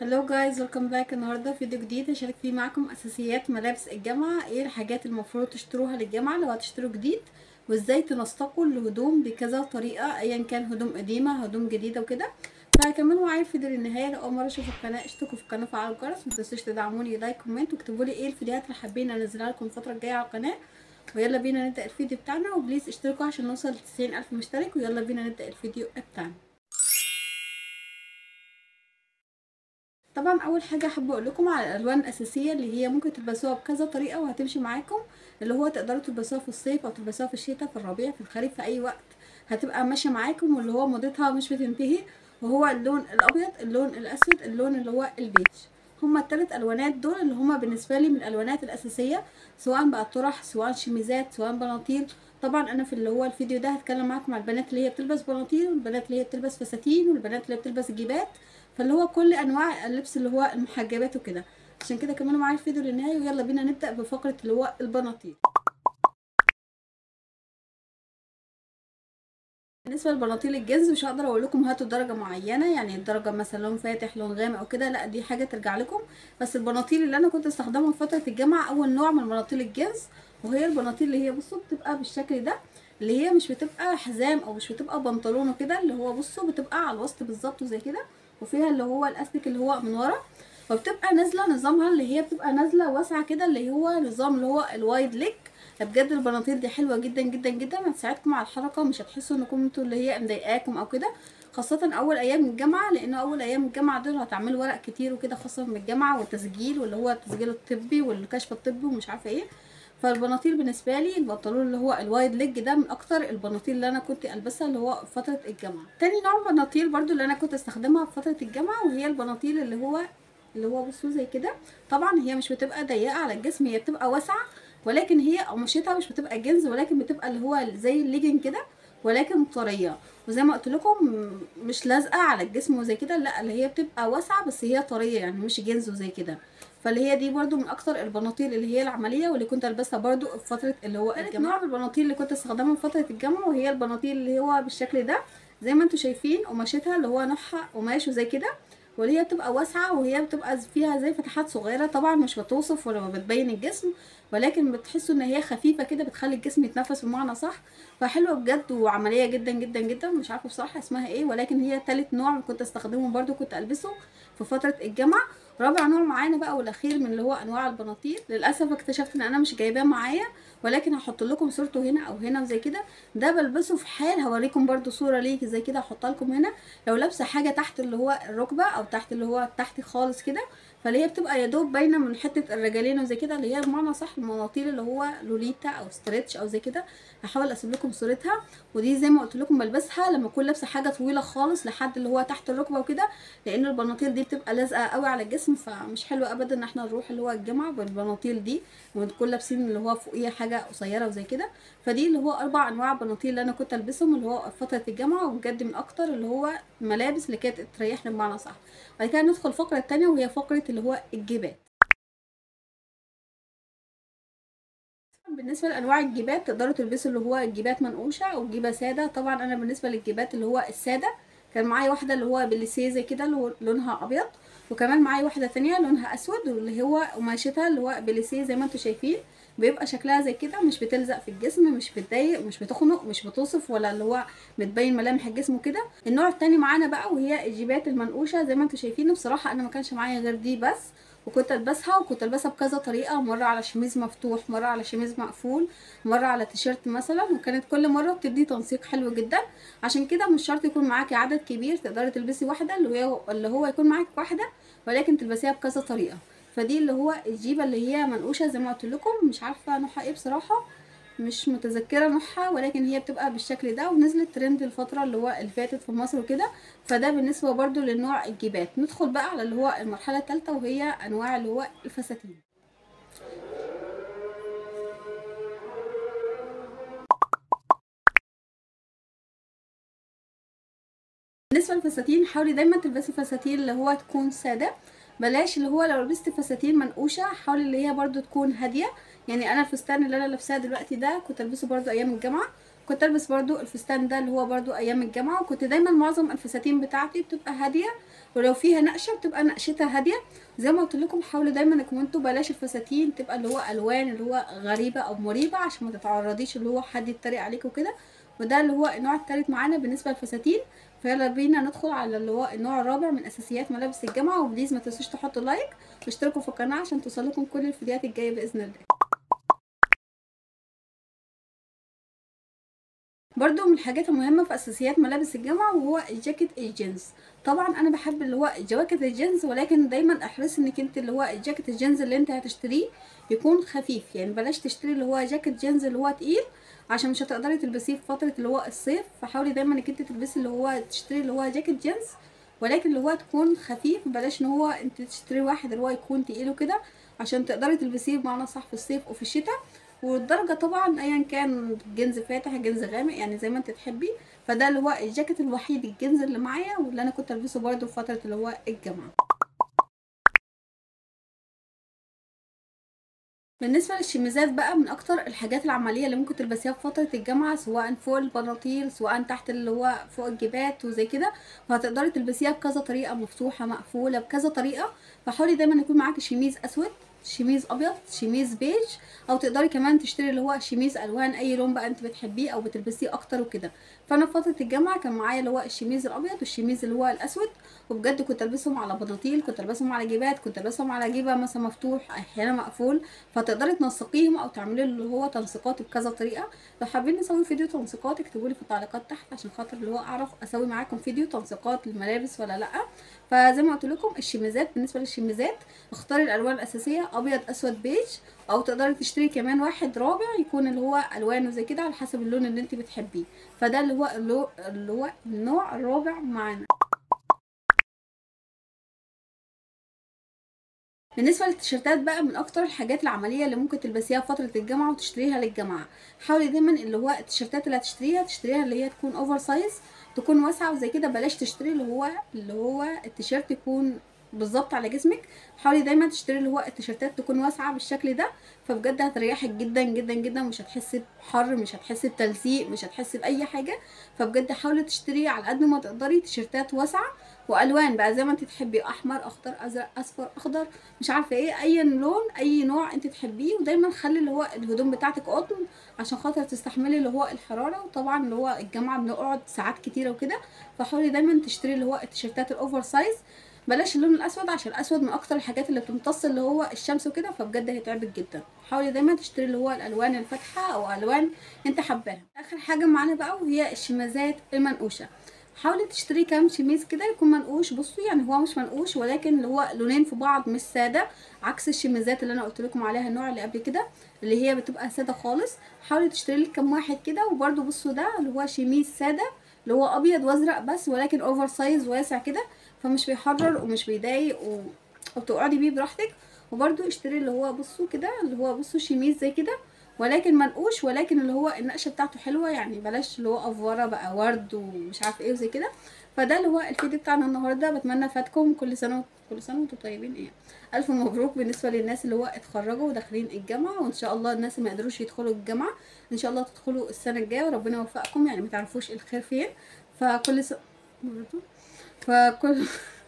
هلو جايز ويلكم باك النهارده فيديو جديد هشارك فيه معاكم اساسيات ملابس الجامعه ايه الحاجات المفروض تشتروها للجامعه لو هتشتروا جديد وازاي تنسقوا الهدوم بكذا طريقه ايا كان هدوم قديمه هدوم جديده وكده فكملوا معايا الفيديو للنهايه لو اول مره تشوفوا القناه اشتركوا في القناه وفعلوا الجرس ما تنسوش تدعموني لايك كومنت واكتبوا لي ايه الفيديوهات اللي حابين انزلها لكم الفتره الجايه على القناه ويلا بينا نبدا الفيديو بتاعنا وبليز اشتركوا عشان نوصل ل 90000 مشترك ويلا بينا نبدا الفيديو بتاعنا طبعا اول حاجه حابه اقول لكم على الالوان الاساسيه اللي هي ممكن تلبسوها بكذا طريقه وهتمشي معاكم اللي هو تقدروا تلبسوها في الصيف او تلبسوها في الشتاء في الربيع في الخريف في اي وقت هتبقى ماشيه معاكم واللي هو موضتها مش بتنتهي وهو اللون الابيض اللون الاسود اللون اللي هو البيج هما الثلاث الوانات دول اللي هما بالنسبه لي من الالوانات الاساسيه سواء بقى طرح سواء شميزات سواء بناطيل طبعا انا في اللي هو الفيديو ده هتكلم معاكم على البنات اللي هي بتلبس بناطيل والبنات اللي هي بتلبس فساتين والبنات اللي بتلبس جيبات فاللي هو كل انواع اللبس اللي هو المحجبات وكده عشان كده كملوا معايا الفيديو للنهايه ويلا بينا نبدا بفقره اللي هو البناطيل بالنسبه للبناطيل الجينز مش هقدر اقول لكم هاتوا درجه معينه يعني الدرجه مثلا لون فاتح لون غامق او كده لا دي حاجه ترجع لكم بس البناطيل اللي انا كنت استخدمها في فتره الجامعه اول نوع من بناطيل الجينز وهي البناطيل اللي هي بصوا بتبقى بالشكل ده اللي هي مش بتبقى حزام او مش بتبقى بنطلون وكده اللي هو بصوا بتبقى على الوسط بالظبط وزي كده وفيها اللي هو الاستيك اللي هو من ورا فبتبقى نازله نظامها اللي هي بتبقى نازله واسعه كده اللي هو نظام اللي هو الوايد ليك بجد البناطيل دي حلوه جدا جدا جدا هتساعدكم على الحركه مش هتحسوا انكم انتوا اللي هي مضايقاكم او كده خاصة أول أيام الجامعة لأن أول أيام الجامعة دول هتعملوا ورق كتير وكده خاصة من الجامعة والتسجيل واللي هو التسجيل الطبي والكشف الطبي ومش عارفة ايه فالبناطيل بالنسبه لي البنطلون اللي هو الوايد ليج ده من اكتر البناطيل اللي انا كنت البسها اللي هو في فتره الجامعه تاني نوع بناطيل برضو اللي انا كنت استخدمها في فتره الجامعه وهي البناطيل اللي هو اللي هو بصوا زي كده طبعا هي مش بتبقى ضيقه على الجسم هي بتبقى واسعه ولكن هي قماشتها مش بتبقى جنز ولكن بتبقى اللي هو زي الليجن كده ولكن طريه وزي ما قلت لكم مش لازقه على الجسم وزي كده لا اللي هي بتبقى واسعه بس هي طريه يعني مش جنز وزي كده فاللي هي دي برضو من اكتر البناطيل اللي هي العمليه واللي كنت البسها برضو في فتره اللي هو الجامعه نوع من البناطيل اللي كنت استخدمها في فتره الجامعه وهي البناطيل اللي هو بالشكل ده زي ما انتم شايفين قماشتها اللي هو نوعها قماش وزي كده واللي هي بتبقى واسعه وهي بتبقى فيها زي فتحات صغيره طبعا مش بتوصف ولا بتبين الجسم ولكن بتحسوا ان هي خفيفه كده بتخلي الجسم يتنفس بمعنى صح فحلوه بجد وعمليه جدا جدا جدا مش عارفه بصراحه اسمها ايه ولكن هي تالت نوع كنت استخدمه برده كنت البسه في فتره الجامعه رابع نوع معانا بقى والاخير من اللي هو انواع البناطيل للاسف اكتشفت ان انا مش جايباه معايا ولكن هحط لكم صورته هنا او هنا وزي كده ده بلبسه في حال هوريكم برده صوره ليه زي كده هحطها لكم هنا لو لابسه حاجه تحت اللي هو الركبه او تحت اللي هو تحت خالص كده فاللي هي بتبقى يا دوب باينه من حته الرجلين وزي كده اللي هي بمعنى صح المناطيل اللي هو لوليتا او ستريتش او زي كده هحاول اسيب لكم صورتها ودي زي ما قلت لكم بلبسها لما اكون لابسه حاجه طويله خالص لحد اللي هو تحت الركبه وكده لان البناطيل دي بتبقى لازقه قوي على الجسم فمش حلو ابدا ان احنا نروح اللي هو الجامعه بالبناطيل دي ونكون لابسين اللي هو فوقيها حاجه قصيره وزي كده فدي اللي هو اربع انواع بناطيل اللي انا كنت البسهم اللي هو في فتره الجامعه وبجد من اكتر اللي هو الملابس اللي كانت تريحني بمعنى صح بعد كده ندخل الفقره الثانيه وهي فقره اللي هو الجيبات بالنسبه لانواع الجيبات تقدروا تلبسوا اللي هو الجيبات منقوشه او جيبه ساده طبعا انا بالنسبه للجيبات اللي هو الساده كان معايا واحده اللي هو بليسيه زي كده اللي هو لونها ابيض وكمان معايا واحده تانية لونها اسود واللي هو قماشتها اللي هو بليسيه زي ما انتم شايفين بيبقى شكلها زي كده مش بتلزق في الجسم مش بتضايق مش بتخنق مش بتوصف ولا اللي هو بتبين ملامح الجسم وكده النوع التاني معانا بقى وهي الجيبات المنقوشه زي ما انتم شايفين بصراحه انا ما كانش معايا غير دي بس وكنت البسها وكنت البسها بكذا طريقه مره على شميز مفتوح مره على شميز مقفول مره على تيشيرت مثلا وكانت كل مره بتدي تنسيق حلو جدا عشان كده مش شرط يكون معاكي عدد كبير تقدري تلبسي واحده اللي هي اللي هو يكون معاكي واحده ولكن تلبسيها بكذا طريقه فدي اللي هو الجيبه اللي هي منقوشه زي ما قلت لكم مش عارفه نوعها ايه بصراحه مش متذكره نوعها ولكن هي بتبقى بالشكل ده ونزلت ترند الفتره اللي هو اللي فاتت في مصر وكده فده بالنسبه برضو للنوع الجيبات ندخل بقى على اللي هو المرحله الثالثه وهي انواع اللي هو الفساتين بالنسبه للفساتين حاولي دايما تلبسي فساتين اللي هو تكون ساده بلاش اللي هو لو لبست فساتين منقوشه حاولي اللي هي برضو تكون هاديه يعني انا الفستان اللي انا لابساه دلوقتي ده كنت البسه برضو ايام الجامعه كنت البس برضو الفستان ده اللي هو برضو ايام الجامعه وكنت دايما معظم الفساتين بتاعتي بتبقى هاديه ولو فيها نقشه بتبقى نقشتها هاديه زي ما قلت لكم حاولوا دايما انكم انتوا بلاش الفساتين تبقى اللي هو الوان اللي هو غريبه او مريبه عشان ما تتعرضيش اللي هو حد يتريق عليك وكده وده اللي هو النوع التالت معانا بالنسبه للفساتين فيلا بينا ندخل على اللي هو النوع الرابع من اساسيات ملابس الجامعه وبليز ما تنسوش تحطوا لايك واشتركوا في القناه عشان توصلكم كل الفيديوهات الجايه باذن الله برضو من الحاجات المهمة في أساسيات ملابس الجامعة وهو الجاكيت الجينز طبعا أنا بحب اللي هو جواكت الجينز ولكن دايما أحرص إنك انت اللي هو الجاكيت الجينز اللي انت هتشتريه يكون خفيف يعني بلاش تشتري اللي هو جاكيت جينز اللي هو تقيل عشان مش هتقدري تلبسيه في فترة اللي هو الصيف فحاولي دايما انك انت تلبسي اللي هو تشتري اللي هو جاكيت جينز ولكن اللي هو تكون خفيف بلاش ان هو انت تشتري واحد اللي هو يكون تقيل وكده عشان تقدري تلبسيه بمعنى صح في الصيف وفي الشتاء والدرجة طبعا ايا كان جنز فاتح جنز غامق يعني زي ما انت تحبي فده اللي هو الجاكيت الوحيد الجنز اللي معايا واللي انا كنت البسه برده في فترة اللي هو الجامعة بالنسبة للشميزات بقى من أكتر الحاجات العملية اللي ممكن تلبسيها في فترة الجامعة سواء فوق البناطيل سواء تحت اللي هو فوق الجيبات وزي كده فهتقدري تلبسيها بكذا طريقة مفتوحة مقفولة بكذا طريقة فحاولي دايما يكون معاكي شميز أسود شميز ابيض شميز بيج او تقدري كمان تشتري اللي هو شميز الوان اي لون بقى انت بتحبيه او بتلبسيه اكتر وكده فانا في فتره الجامعه كان معايا اللي هو الشميز الابيض والشميز اللي هو الاسود وبجد كنت البسهم على بناطيل كنت البسهم على جيبات كنت البسهم على جيبه مثلا مفتوح احيانا مقفول فتقدري تنسقيهم او تعملي اللي هو تنسيقات بكذا طريقه لو حابين نسوي فيديو تنسيقات اكتبوا لي في التعليقات تحت عشان خاطر اللي هو اعرف اسوي معاكم فيديو تنسيقات للملابس ولا لا فزي ما قلت لكم الشميزات بالنسبه للشميزات اختاري الالوان الاساسيه ابيض اسود بيج او تقدري تشتري كمان واحد رابع يكون اللي هو الوانه زي كده على حسب اللون اللي انت بتحبيه فده اللي هو اللي هو النوع الرابع معانا بالنسبه للتيشيرتات بقى من اكتر الحاجات العمليه اللي ممكن تلبسيها في فتره الجامعه وتشتريها للجامعه حاولي دايما اللي هو التيشيرتات اللي هتشتريها تشتريها اللي هي تكون اوفر سايز تكون واسعه وزي كده بلاش تشتري اللي هو اللي هو التيشيرت يكون بالظبط على جسمك حاولي دايما تشتري اللي هو التيشيرتات تكون واسعه بالشكل ده فبجد هتريحك جدا جدا جدا مش هتحسي بحر مش هتحسي بتلزيق مش هتحسي باي حاجه فبجد حاولي تشتري على قد ما تقدري تيشيرتات واسعه والوان بقى زي ما انت تحبي احمر اخضر ازرق اصفر اخضر مش عارفه ايه اي لون اي نوع انت تحبيه ودايما خلي اللي هو الهدوم بتاعتك قطن عشان خاطر تستحملي اللي هو الحراره وطبعا اللي هو الجامعه بنقعد ساعات كتيره وكده فحاولي دايما تشتري اللي هو التيشيرتات الاوفر سايز بلاش اللون الاسود عشان الاسود من اكتر الحاجات اللي بتمتص اللي هو الشمس وكده فبجد هيتعبك جدا حاولي دايما تشتري اللي هو الالوان الفاتحه او الوان انت حباها اخر حاجه معانا بقى وهي الشمازات المنقوشه حاولي تشتري كام شميز كده يكون منقوش بصوا يعني هو مش منقوش ولكن اللي هو لونين في بعض مش ساده عكس الشميزات اللي انا قلت لكم عليها النوع اللي قبل كده اللي هي بتبقى ساده خالص حاولي تشتري لك كام واحد كده وبرده بصوا ده اللي هو شميز ساده اللي هو ابيض وازرق بس ولكن اوفر سايز واسع كده فمش بيحرر ومش بيضايق و... وبتقعدي بيه براحتك وبرده اشتري اللي هو بصوا كده اللي هو بصوا شميز زي كده ولكن منقوش ولكن اللي هو النقشه بتاعته حلوه يعني بلاش اللي هو افوره بقى ورد ومش عارفه ايه وزي كده فده اللي هو الفيديو بتاعنا النهارده بتمنى فاتكم كل سنه كل سنه وانتم طيبين ايه الف مبروك بالنسبه للناس اللي هو اتخرجوا وداخلين الجامعه وان شاء الله الناس اللي ما قدروش يدخلوا الجامعه ان شاء الله تدخلوا السنه الجايه وربنا يوفقكم يعني ما تعرفوش الخير فين فكل س... فكل